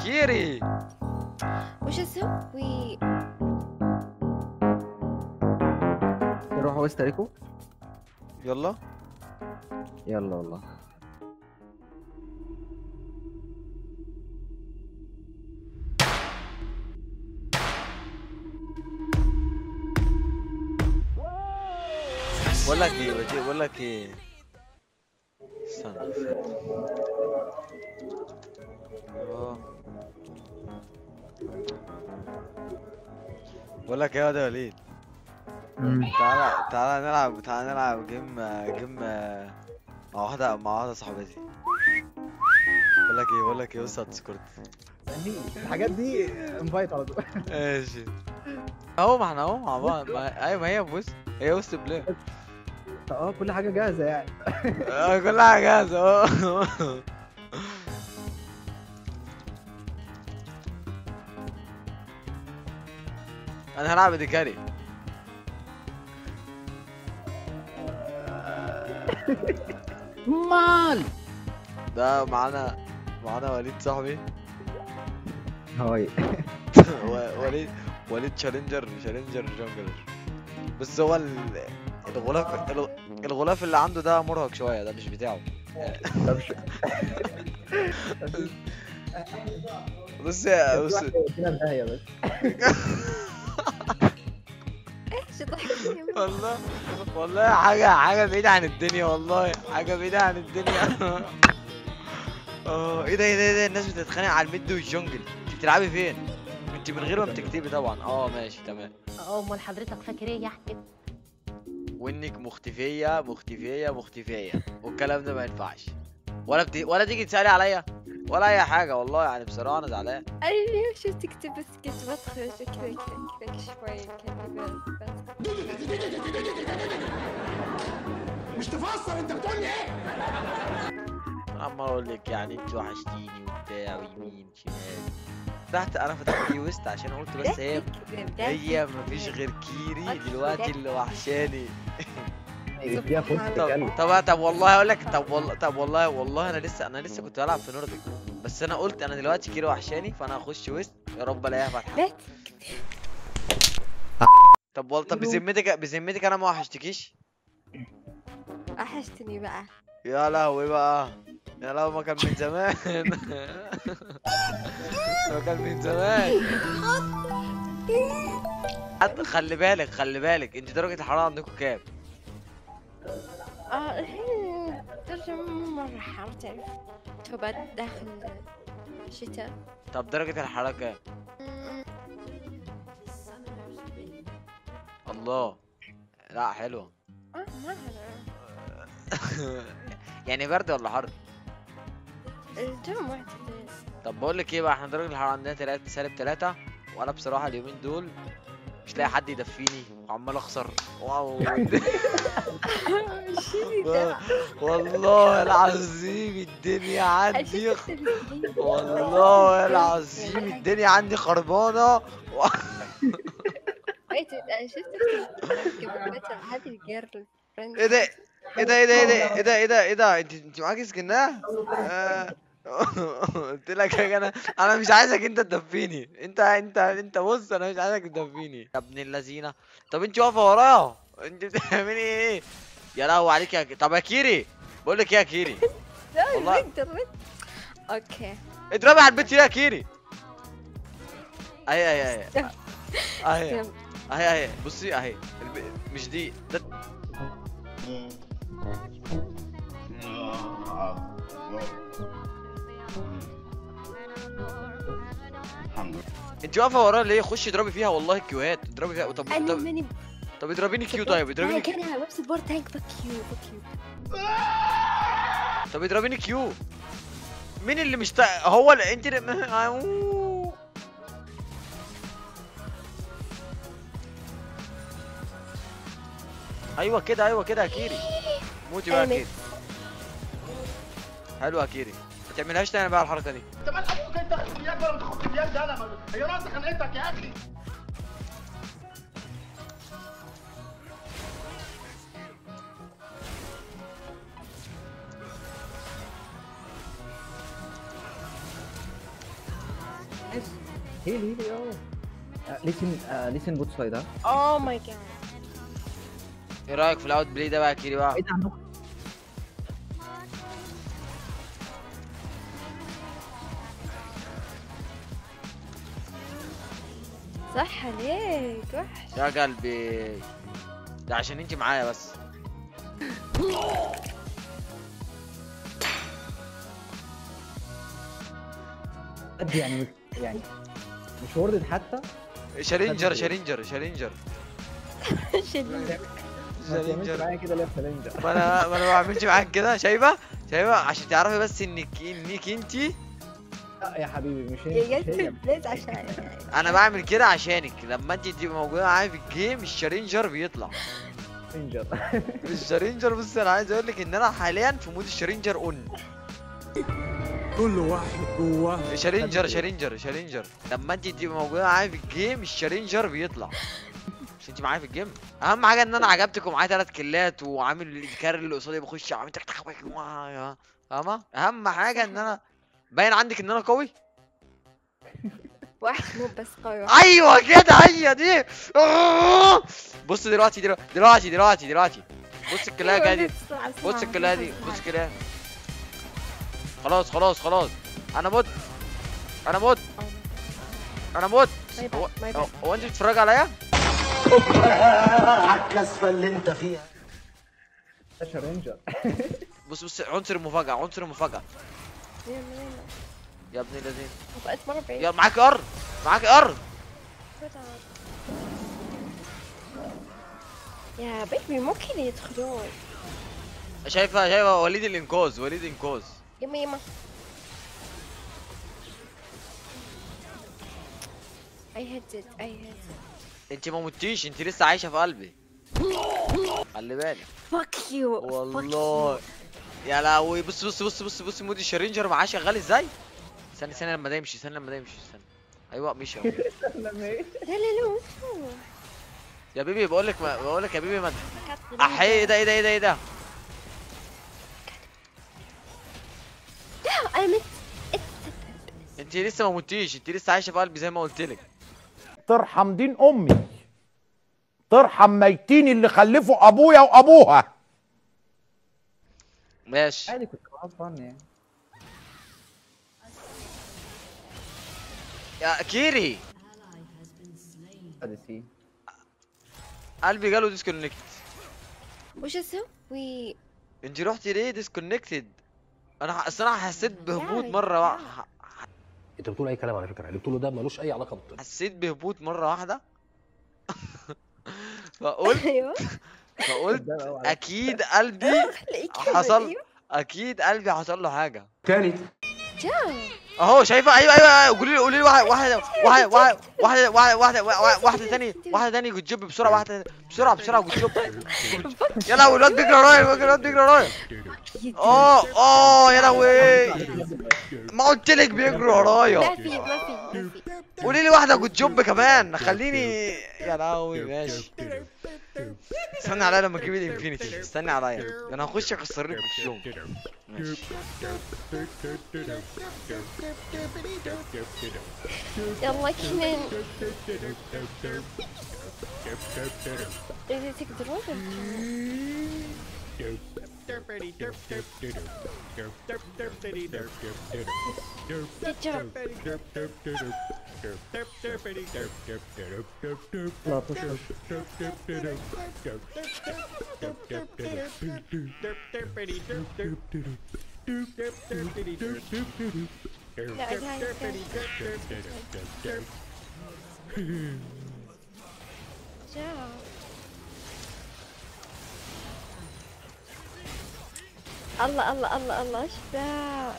كيري وش اسوي؟ نروح وسط ريكو يلا يلا والله بقول لك ايه بجي- بقول لك ايه استنى اه بقول لك ايه يا واد يا وليد مم. تعالى تعالى نلعب تعالى نلعب جيم جيم مع واحدة مع واحدة صاحبتي بقول لك ايه بقول لك ايه بص على الديسكورد الحاجات دي انفايت على طول ماشي اهو ما احنا اهو مع بعض ما... ايوه ما هي بص هي وسط بلاي اه كل حاجه جاهزه يعني آه، كل حاجة جاهزة اهو انا هلعب ديكاري مال ده معانا معانا وليد صاحبي هاي و- وليد وليد تشالنجر تشالنجر جونجلر بس هو ال- الغلاف ال- الغلاف اللي عنده ده مرهق شوية ده مش بتاعه طب ش- بص يا بص كده بدايه بس ايش ضحكتني والله والله حاجة حاجة بعيدة عن الدنيا والله حاجة بعيدة عن الدنيا اه ايه ده ايه ده ايه ده الناس بتتخانق على الميد والجونجل انت بتلعبي فين؟ انت من غير ما بتكتبي طبعا اه ماشي تمام اه امال حضرتك فاكر ايه يا احمد وانك مختفية مختفية مختفية والكلام ده ما ينفعش ولا بت... ولا تيجي تسألي عليا ولا اي حاجة والله يعني بصراحة انا زعلان انا اليوم شفت تكتب بس كنت بدخل كذا كذا كذا شوي كذا بس عمال اقول لك يعني انت وحشتيني وبتاع ويمين شمال فتحت انا فتحت دي وسط عشان قلت بس هي هي مفيش غير كيري دلوقتي اللي وحشاني اديها فوز طب طب طب والله اقول لك طب والله طب والله والله انا لسه انا لسه كنت بلعب في نورديك بس انا قلت انا دلوقتي كيري وحشاني فانا هخش وسط يا رب الاقيها فاتحه لا طب والله طب بذمتك بذمتك انا ما وحشتكيش وحشتني بقى يا لهوي بقى يا لهوي ما كان من زمان ما كان من زمان حتى خلي بالك خلي بالك انت درجة الحرارة عندكم كام؟ اه الحين درجة مو مرة حار تعرف فبعد داخل الشتاء طب درجة الحرارة كام؟ الله لا حلوة اه ما أعرف. يعني برد ولا حر؟ الجو معتدل طب بقول لك ايه بقى احنا درجة الحرارة عندنا تلاتة سالب تلاتة وانا بصراحة اليومين دول مش لاقي حد يدفيني وعمال اخسر واو شيلي ده والله العظيم الدنيا عندي شفت الفيديو؟ والله العظيم الدنيا عندي خربانة و... ويت انا شفت الفيديو قبل فترة هذه الجيرل فريند ايه ده ايه ده ايه ده ايه ده ايه ده ايه ده انت انت معاكي سكنها؟ آه. قلت لك يا انا انا مش عايزك انت تدفيني انت انت انت بص انا مش عايزك تدفيني يا ابن اللذينه طب انت واقفه ورايا انت بتعملي ايه يا لهوي عليك يا طب يا كيري بقول لك ايه يا كيري لا والله. رد رد اوكي اضربي على البيت يا كيري اهي اهي اهي استنى. اهي استنى. اهي اهي بصي اهي الب... مش دي ده انت واقفه ورايا ليه خشي اضربي فيها والله الكيوهات اضربي فيها طب انا طب, ماني طب اضربيني كيو طيب اضربيني كيو. كان ويب سبورت تانك فك يو فك يو طب اضربيني كيو مين اللي مش تا... هو اللي انت اللي... أوه. ايوه كده ايوه كده يا كيري موتي بقى يا آمن. كيري حلوه يا كيري ما تعملهاش تاني بقى الحركه دي انت مال ابوك انت تاخد باليد ولا تاخد باليد انا ما- هي راسك خنقتك يا اخي هيل هيل اه ليسن ليسن بوت سايد ها اوه ماي جاد ايه رايك في الاوت بلاي ده بقى يا كيري بقى ايه ده عندكم صح عليك وحش يا قلبي ده عشان انت معايا بس قد يعني مش يعني مش وردد حتى شالينجر شالينجر شالينجر شديد ما تعملش شالينجر معايا كده ليه يا فلنجة ما انا ما انا ما بعملش معاك كده شايفه شايفه عشان تعرفي بس انك انك انتي لا يا حبيبي مش هي يا مش هي جد ليش عشان انا بعمل كده عشانك لما انت تبقي موجوده معايا في الجيم الشالينجر بيطلع فلنجر الشالينجر بص انا عايز اقول لك ان انا حاليا في مود الشالينجر اون كل واحد جواه شالينجر شالينجر شالينجر لما انت تبقي موجوده معايا في الجيم الشالينجر بيطلع مش انت معايا في الجيم اهم حاجه ان انا عجبتك ومعايا ثلاث كيلات وعامل الكاري اللي قصادي بخش عامل تك تك تك معايا فاهمه اهم حاجه ان انا باين عندك ان انا قوي وحش مو بس قوي ايوه كده هي دي آه. بص دلوقتي دلوقتي دلوقتي دلوقتي دلوقتي بص الكلايه دي بص الكلايه دي بص الكلايه خلاص خلاص خلاص انا مت انا مت انا مت ما هو يبان ما هو- يبان هو انت بتتفرج عليا على الكسفه اللي انت فيها ده شرنجر بص بص عنصر المفاجاه عنصر المفاجاه يلا يلا يا ابن الذين بقيت مرة بعيد يا معاك ار معاك ار يا بيبي مو كذا يدخلون شايفه شايفه وليد الانقاذ وليد انقاذ يما يما I hate it I hate it انت ما متيش انت لسه عايشه في قلبي خلي بالك fuck you fuck والله يا لهوي بص بص بص بص بص مودي الشرينجر معاه شغال ازاي استنى استنى لما ده يمشي استنى لما ده يمشي استنى ايوه مشي أهو. لما ايه you. لا لا لا مو يا بيبي بقول لك ما بقول لك يا بيبي ما حركات غريبة. احي ايه ده ايه ده ايه ده ايه ده لا انا مت انت لسه ما متيش انت لسه عايشه في قلبي زي ما قلت لك ترحم دين امي ترحم ميتين اللي خلفوا ابويا وابوها ماشي عادي كنت غلطان يعني يا كيري ادي سي قلبي جاله ديسكونكت وش اسوي؟ انت رحتي ليه ديسكونكتد انا ح- اصل انا حسيت بهبوط يعني مره وا... يعني. ح- انت بتقول اي كلام على فكره اللي بتقوله ده ملوش اي علاقه بالطب حسيت بهبوط مره واحده فقلت ايوه فقلت ده بقى وعلى- اكيد قلبي خليك حصل أيوة. اكيد قلبي حصل له حاجه تاني جاء اهو شايفه ايوه ايوه ايوه قولي لي قولي لي واحد واحد واحد واحد واحده واحده واحده واحده واحده تاني واحده تاني جود جوب بسرعه واحده بسرعه بسرعه جود جوب يا لهوي الواد بيجري ورايا الواد بيجري ورايا اه اه يا لهوي ما قلت لك بيجري ما ورايا في ما في ما في قولي لي واحده جود جوب كمان خليني يا لهوي ماشي استنى عليا لما اجيب الانفينيتي استنى عليا ده انا هخش اكسر لك اليوم ماشي يلا كنن إذا تقدرون Good job. لا تشرب لا هاي جاء الله الله الله الله ايش ذا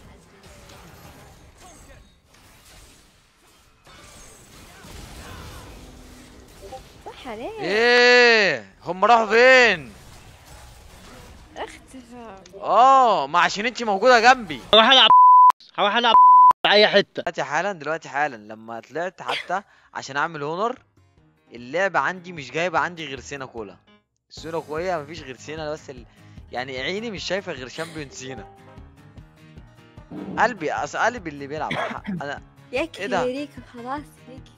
صح عليك ايه هم راحوا فين اختفى اه ما عشان انت موجوده جنبي هروح العب هروح العب في اي حته دلوقتي حالا دلوقتي حالا لما طلعت حتى عشان اعمل هونر اللعبه عندي مش جايبه عندي غير سينا كولا سينا كولا مفيش غير سينا بس ال... يعني عيني مش شايفه غير شامبيون سينا قلبي اصل قلبي اللي بيلعب انا يكفي إيه ده؟ ريكو خلاص يكفي